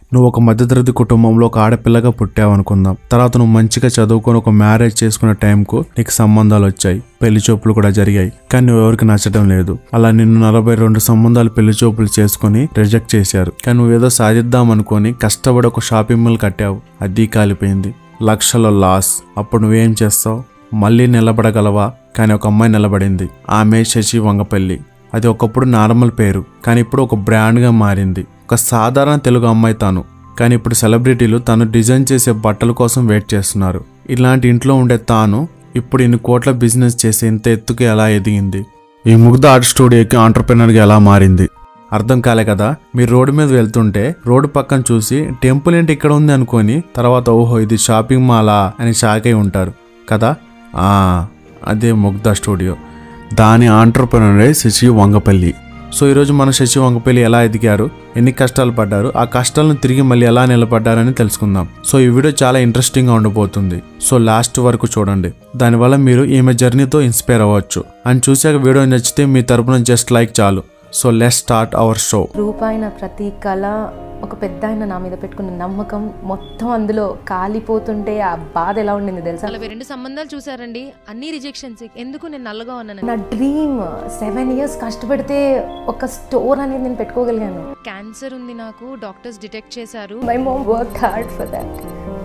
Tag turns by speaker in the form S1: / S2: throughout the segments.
S1: నువ్వు ఒక మధ్యతరగతి కుటుంబంలో ఒక ఆడపిల్లగా పుట్టావు అనుకుందాం తర్వాత నువ్వు మంచిగా చదువుకొని ఒక మ్యారేజ్ చేసుకునే టైంకు నీకు సంబంధాలు వచ్చాయి పెళ్లి చూపులు కూడా జరిగాయి కానీ నువ్వు ఎవరికి నచ్చడం లేదు అలా నిన్ను నలభై రెండు సంబంధాలు పెళ్లి చూపులు చేసుకుని రిజెక్ట్ చేశారు కానీ నువ్వేదో సాధిద్దాం అనుకొని కష్టపడి ఒక షాపింగ్ మాల్ కట్టావు అది కాలిపోయింది లక్షల లాస్ అప్పుడు నువ్వేం చేస్తావు మళ్ళీ నిలబడగలవా కానీ ఒక అమ్మాయి నిలబడింది ఆమె శశి వంగపల్లి అది ఒకప్పుడు నార్మల్ పేరు కానీ ఇప్పుడు ఒక బ్రాండ్గా మారింది ఒక సాధారణ తెలుగు అమ్మాయి తాను కానీ ఇప్పుడు సెలబ్రిటీలు తను డిజైన్ చేసే బట్టల కోసం వెయిట్ చేస్తున్నారు ఇలాంటి ఇంట్లో ఉండే తాను ఇప్పుడు ఇన్ని కోట్ల బిజినెస్ చేసే ఇంత ఎత్తుకి ఎలా ఎదిగింది ఈ ముగ్ధ ఆర్ట్ స్టూడియోకి ఆంటర్ప్రినర్గా ఎలా మారింది అర్థం కాలే కదా మీరు రోడ్డు మీద వెళ్తుంటే రోడ్డు పక్కన చూసి టెంపుల్ ఏంటి ఇక్కడ ఉంది అనుకొని తర్వాత ఓహో ఇది షాపింగ్ మాలా అని షాక్ అయి ఉంటారు కదా ఆ, అదే ముగ్ధ స్టూడియో దాని ఆంటర్ప్రినరే శశి వంగపల్లి సో ఈరోజు మన శశి వంగపల్లి ఎలా ఎదిగారు ఎన్ని కష్టాలు పడ్డారు ఆ కష్టాలను తిరిగి మళ్ళీ ఎలా నిలబడ్డారని తెలుసుకుందాం సో ఈ వీడియో చాలా ఇంట్రెస్టింగ్గా ఉండబోతుంది సో లాస్ట్ వరకు చూడండి దానివల్ల మీరు ఈమె జర్నీతో ఇన్స్పైర్ అవ్వచ్చు అని చూసాక వీడియో నచ్చితే మీ తరపున జస్ట్ లైక్ చాలు so let start our show
S2: రూపాయిన ప్రతి కళ ఒక పెద్ద ఆయన నా మీద పెట్టుకున్న నమ్మకం మొత్తం అందులో కాలిపోతుంటే ఆ బాధ ఎలా ఉండింది తెలుసా
S3: నలభై రెండు సంబంధాలు చూసారండి అన్ని రిజెక్షన్స్ ఎందుకు నేను నల్లగా ఉన్నాను
S2: నా డ్రీమ్ సెవెన్ ఇయర్స్ కష్టపడితే ఒక స్టోర్ అనేది నేను పెట్టుకోగలిగాను
S3: క్యాన్సర్ ఉంది నాకు డాక్టర్స్ డిటెక్ట్ చేశారు
S2: my mom work hard for that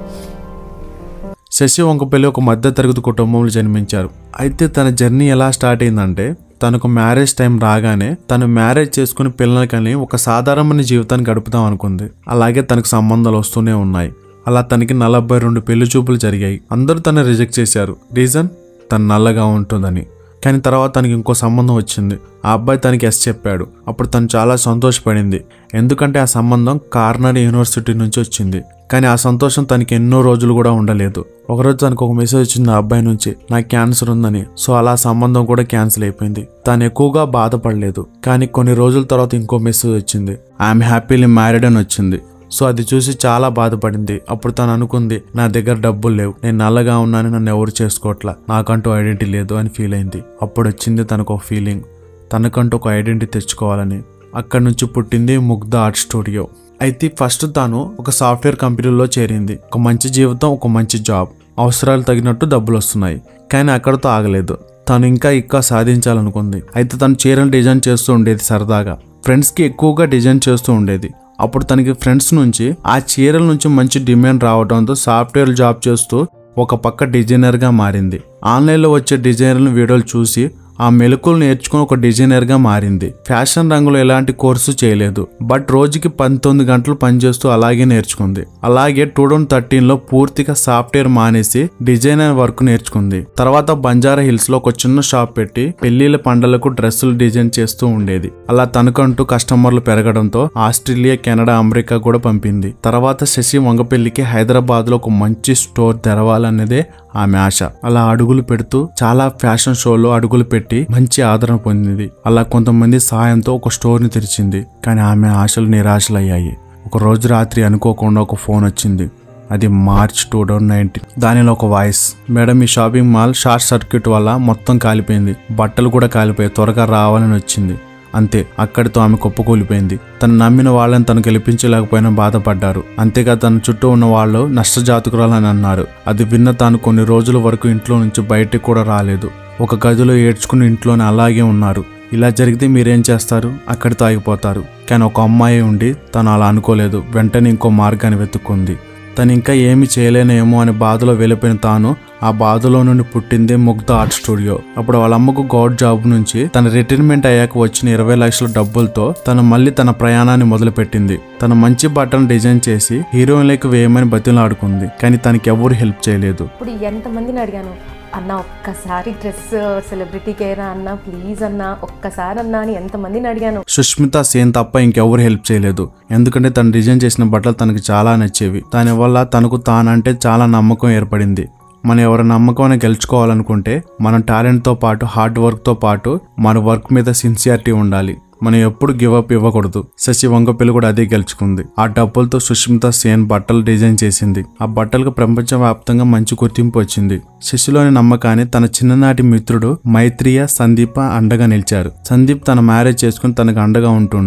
S1: Shashi Vankapalli ఒక మధ్య తరగతి కుటుంబంలో జన్మించారు అయితే తన జర్నీ ఎలా స్టార్ట్ అయిందంటే తనకు మ్యారేజ్ టైం రాగానే తను మ్యారేజ్ చేసుకుని పిల్లలకని ఒక సాధారణమైన జీవితాన్ని గడుపుదాం అనుకుంది అలాగే తనకు సంబంధాలు వస్తూనే ఉన్నాయి అలా తనకి నలభై రెండు పెళ్లి చూపులు జరిగాయి అందరూ తను రిజెక్ట్ చేశారు రీజన్ తను నల్లగా ఉంటుందని కానీ తర్వాత తనకి ఇంకో సంబంధం వచ్చింది ఆ అబ్బాయి తనకి ఎస్ చెప్పాడు అప్పుడు తను చాలా సంతోషపడింది ఎందుకంటే ఆ సంబంధం కార్నర్ యూనివర్సిటీ నుంచి వచ్చింది కానీ ఆ సంతోషం తనకి ఎన్నో రోజులు కూడా ఉండలేదు ఒకరోజు తనకు ఒక మెసేజ్ వచ్చింది ఆ అబ్బాయి నుంచి నాకు క్యాన్సర్ ఉందని సో అలా సంబంధం కూడా క్యాన్సిల్ అయిపోయింది తాను ఎక్కువగా బాధపడలేదు కానీ కొన్ని రోజుల తర్వాత ఇంకో మెసేజ్ వచ్చింది ఐఎమ్ హ్యాపీలీ మ్యారీడ్ అని వచ్చింది సో అది చూసి చాలా బాధపడింది అప్పుడు తను అనుకుంది నా దగ్గర డబ్బులు లేవు నేను నల్లగా ఉన్నాను నన్ను ఎవరు చేసుకోవట్లా నాకంటూ ఐడెంటిటీ లేదు అని ఫీల్ అయింది అప్పుడు వచ్చింది తనకు ఒక ఫీలింగ్ తనకంటూ ఒక ఐడెంటిటీ తెచ్చుకోవాలని అక్కడి నుంచి పుట్టింది ముగ్ధ ఆర్ట్ స్టూడియో అయితే ఫస్ట్ తాను ఒక సాఫ్ట్వేర్ కంపెనీలో చేరింది ఒక మంచి జీవితం ఒక మంచి జాబ్ అవసరాలు తగినట్టు డబ్బులు వస్తున్నాయి కానీ అక్కడితో ఆగలేదు తను ఇంకా ఇంకా సాధించాలనుకుంది అయితే తను చీరలు డిజైన్ చేస్తూ ఉండేది సరదాగా ఫ్రెండ్స్కి ఎక్కువగా డిజైన్ చేస్తూ ఉండేది అప్పుడు తనకి ఫ్రెండ్స్ నుంచి ఆ చీరల నుంచి మంచి డిమాండ్ రావడంతో సాఫ్ట్వేర్ జాబ్ చేస్తూ ఒక పక్క డిజైనర్గా మారింది ఆన్లైన్లో వచ్చే డిజైనర్ల వీడియోలు చూసి ఆ మెలకులు నేర్చుకుని ఒక డిజైనర్గా మారింది ఫ్యాషన్ రంగులో ఎలాంటి కోర్సు చేయలేదు బట్ రోజుకి పంతొమ్మిది గంటలు పనిచేస్తూ అలాగే నేర్చుకుంది అలాగే టూ థౌజండ్ థర్టీన్ లో పూర్తిగా సాఫ్ట్వేర్ మానేసి డిజైనర్ వర్క్ నేర్చుకుంది తర్వాత బంజారా హిల్స్ లో ఒక చిన్న షాప్ పెట్టి పెళ్లిళ్ళ పండలకు డ్రెస్సులు డిజైన్ చేస్తూ ఉండేది అలా తనకంటూ కస్టమర్లు పెరగడంతో ఆస్ట్రేలియా కెనడా అమెరికా కూడా పంపింది తర్వాత శశి వంగపెల్లికి హైదరాబాద్ లో ఒక మంచి స్టోర్ తెరవాలన్నదే ఆమె ఆశ అలా అడుగులు పెడుతూ చాలా ఫ్యాషన్ షోలో అడుగులు పెట్టి మంచి ఆదరణ పొందింది అలా కొంతమంది సాయంతో ఒక స్టోర్ని తెరిచింది కానీ ఆమె ఆశలు నిరాశలయ్యాయి ఒక రోజు రాత్రి అనుకోకుండా ఒక ఫోన్ వచ్చింది అది మార్చ్ టూ థౌజండ్ నైన్టీన్ దానిలో ఒక వాయిస్ మేడం ఈ షాపింగ్ మాల్ షార్ట్ సర్క్యూట్ వల్ల మొత్తం కాలిపోయింది బట్టలు కూడా కాలిపోయాయి త్వరగా రావాలని వచ్చింది అంతే అక్కడితో ఆమె కుప్పకూలిపోయింది తను నమ్మిన వాళ్ళని తను గెలిపించలేకపోయినా బాధపడ్డారు అంతేగా తన చుట్టూ ఉన్న వాళ్ళు నష్టజాతకురాలని అన్నారు అది విన్న తాను కొన్ని రోజుల వరకు ఇంట్లో నుంచి బయటికి కూడా రాలేదు ఒక గదిలో ఏడ్చుకుని ఇంట్లోనే అలాగే ఉన్నారు ఇలా జరిగితే మీరేం చేస్తారు అక్కడితో ఆగిపోతారు కానీ ఒక అమ్మాయి ఉండి తను అలా అనుకోలేదు వెంటనే ఇంకో మార్గాన్ని వెతుక్కుంది తను ఇంకా ఏమి చేయలేనేమో అనే బాధలో వెళ్ళిపోయిన తాను ఆ బాధలో నుండి పుట్టిందే ముగ్ధ ఆర్ట్ స్టూడియో అప్పుడు వాళ్ళ అమ్మకు గౌడ్ జాబ్ నుంచి తన రిటైర్మెంట్ అయ్యాక వచ్చిన ఇరవై లక్షల డబ్బులతో తను మళ్ళీ తన ప్రయాణాన్ని మొదలుపెట్టింది తన మంచి బట్టను డిజైన్ చేసి హీరోయిన్లకు వేయమని బతిలాడుకుంది కానీ తనకి ఎవరు హెల్ప్ చేయలేదు
S2: ఇప్పుడు ఎంతమందిని అడిగాను అన్న ఒక్కసారి డ్రెస్ సెలబ్రిటీకి ఏరా అన్న ప్లీజ్ అన్న ఒక్కసారి అన్న అని ఎంతమందిని అడిగాను
S1: సుష్మిత సేన్ తప్ప ఇంకెవరు హెల్ప్ చేయలేదు ఎందుకంటే తను డిజైన్ చేసిన బట్టలు తనకు చాలా నచ్చేవి దానివల్ల తనకు తానంటే చాలా నమ్మకం ఏర్పడింది మనం ఎవరి నమ్మకం గెలుచుకోవాలనుకుంటే మన టాలెంట్తో పాటు హార్డ్ వర్క్తో పాటు మన వర్క్ మీద సిన్సియారిటీ ఉండాలి మనం ఎప్పుడు గివ్ అప్ ఇవ్వకూడదు శశి వంగపల్లి కూడా అదే గెలుచుకుంది ఆ డబ్బులతో సుష్మిత సేన్ బట్టలు డిజైన్ చేసింది ఆ బట్టలకు ప్రపంచవ్యాప్తంగా మంచి గుర్తింపు వచ్చింది శశిలోని నమ్మకాన్ని తన చిన్ననాటి మిత్రుడు మైత్రియ సందీప అండగా నిలిచారు సందీప్ తన మ్యారేజ్ చేసుకుని తనకు అండగా ఉంటుండు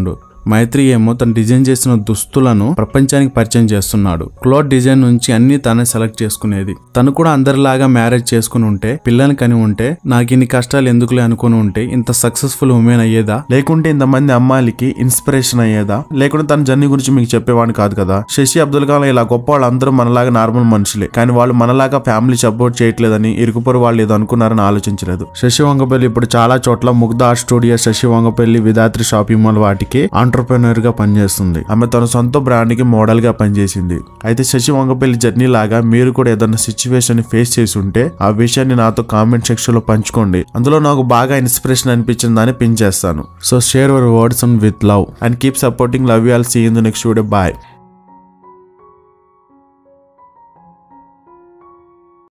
S1: మైత్రి ఏమో తను డిజైన్ చేసిన దుస్తులను ప్రపంచానికి పరిచయం చేస్తున్నాడు క్లోత్ డిజైన్ నుంచి అన్ని తనే సెలెక్ట్ చేసుకునేది తను కూడా అందరిలాగా మ్యారేజ్ చేసుకుని ఉంటే పిల్లని కని ఉంటే నాకు ఇన్ని కష్టాలు ఎందుకులే అనుకుని ఉంటే ఇంత సక్సెస్ఫుల్ ఉమెన్ అయ్యేదా లేకుంటే ఇంతమంది అమ్మాయిలకి ఇన్స్పిరేషన్ అయ్యేదా లేకుంటే తన జర్నీ గురించి మీకు చెప్పేవాడిని కాదు కదా శశి అబ్దుల్ కలాం ఇలా గొప్ప వాళ్ళు అందరూ మనలాగా నార్మల్ మనుషులే కానీ వాళ్ళు మనలాగా ఫ్యామిలీ సపోర్ట్ చేయట్లేదని ఇరుకుపొరు వాళ్ళు ఏదో అనుకున్నారని ఆలోచించలేదు శశి వంగపల్లి ఇప్పుడు చాలా చోట్ల Mugdha art studio Shashi Vangapalli Vidhatri shopping mall వాటికి ఆంటర్ప్రెనర్ గా పనిచేస్తుంది ఆమె తన సొంత బ్రాండ్ కి మోడల్ గా పనిచేసింది అయితే శశి వంగపల్లి జర్నీ లాగా మీరు కూడా ఏదైనా సిచ్యువేషన్ ఫేస్ చేసి ఉంటే ఆ విషయాన్ని నాతో కామెంట్ సెక్షన్ లో పంచుకోండి అందులో నాకు బాగా ఇన్స్పిరేషన్ అనిపించింది అని పిన్ చేస్తాను so share your words and with love and keep supporting love you all see in the next video bye